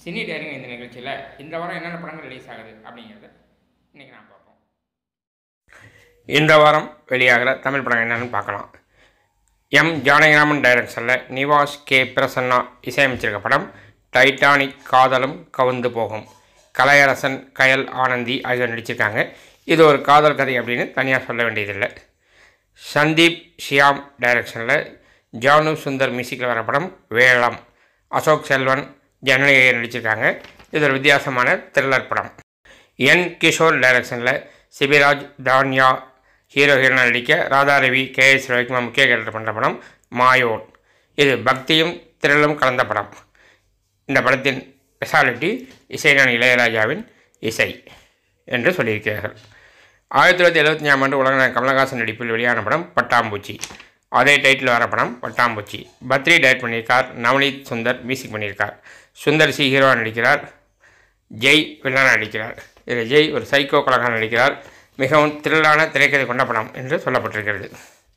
cine daring இந்த நிகழ்ச்சியில் இந்த வாரம் என்னென்ன படங்கள் ரிலீஸ் ஆகுது அப்படிங்கிறத இன்றைக்கி நான் பார்ப்போம் இந்த வாரம் வெளியாகிற தமிழ் படம் என்னன்னு பார்க்கலாம் எம் ஜானகிராமன் டைரக்ஷனில் நிவாஸ் கே பிரசன்னா இசையமைச்சிருக்க படம் டைட்டானிக் காதலும் கவுந்து போகும் கலையரசன் கயல் ஆனந்தி ஆகியோர் நடிச்சிருக்காங்க இது ஒரு காதல் கதை அப்படின்னு தனியாக சொல்ல வேண்டியதில்லை சந்தீப் ஷியாம் டைரக்ஷனில் ஜானு சுந்தர் மியூசிக்கில் வர படம் வேளம் அசோக் செல்வன் ஜனனி நடிச்சிருக்காங்க இது ஒரு வித்தியாசமான த்ரில்லர் படம் என் கிஷோர் டைரக்ஷனில் சிபிராஜ் தான்யா ஹீரோ ஹீரோனா நடிக்க ராதாரவி கே எஸ் ரவிக்குமார் முக்கிய கேரக்டர் பண்ணுற படம் மாயோன் இது பக்தியும் த்ரில்லும் கலந்த படம் இந்த படத்தின் ஸ்பெஷாலிட்டி இசைஞானி இளையராஜாவின் இசை என்று சொல்லியிருக்கிறார்கள் ஆயிரத்தி தொள்ளாயிரத்தி எழுபத்தஞ்சாம் ஆண்டு உலகநாயகன் கமலஹாசன் நடிப்பில் வெளியான படம் பட்டாம்பூச்சி அதே டைட்டில் வர படம் பட்டாம்பூச்சி பத்ரி டைரக்ட் பண்ணியிருக்கார் நவநீத் சுந்தர் மியூசிக் பண்ணியிருக்கார் சுந்தர் சி ஹீரோவாக நடிக்கிறார் ஜெய் வில்லனாக நடிக்கிறார் இதில் ஜெய் ஒரு சைக்கோ கலகான நடிக்கிறார் மிகவும் த்ரில்லான திரைக்கதை கொண்ட படம் என்று சொல்லப்பட்டிருக்கிறது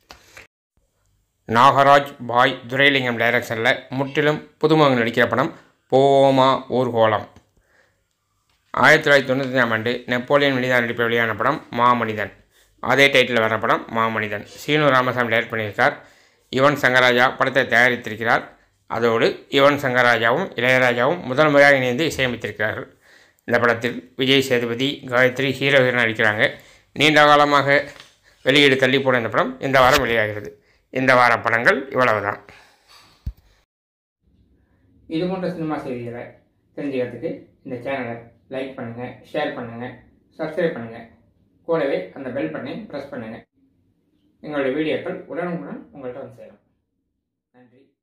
நாகராஜ் பாய் துரைலிங்கம் டைரக்ஷனில் முற்றிலும் புதுமுகம் நடிக்கிற படம் போமா ஊர்கோலம் ஆயிரத்தி தொள்ளாயிரத்தி தொண்ணூத்தஞ்சாம் ஆண்டு நெப்போலியன் மனிதன் நடிப்பில் வெளியான படம் மாமனிதன் அதே டைட்டில் வர படம் மாமனிதன் சீனு ராமசாமி டைரக்ட் பண்ணியிருக்கார் யுவன் சங்கராஜா படத்தை தயாரித்திருக்கிறார் அதோடு யுவன் சங்கராஜாவும் இளையராஜாவும் முதல் முறையாக இணைந்து இசையமைத்திருக்கிறார்கள் இந்த படத்தில் விஜய் சேதுபதி காயத்ரி ஹீரோ ஹீரோ நடிக்கிறாங்க நீண்ட காலமாக வெளியீடு தள்ளி போன இந்த படம் இந்த வாரம் வெளியாகிறது இந்த வார படங்கள் இவ்வளவுதான் இது போன்ற சினிமா செய்திகளை தெரிஞ்சுக்கிறதுக்கு இந்த சேனலை லைக் பண்ணுங்கள் ஷேர் பண்ணுங்கள் சப்ஸ்கிரைப் பண்ணுங்கள் கூடவே அந்த பெல் பட்டனையும் ப்ரெஸ் பண்ணுங்கள் எங்களுடைய வீடியோக்கள் உடனுக்குடன் உங்கள்கிட்ட வந்து சேரும் நன்றி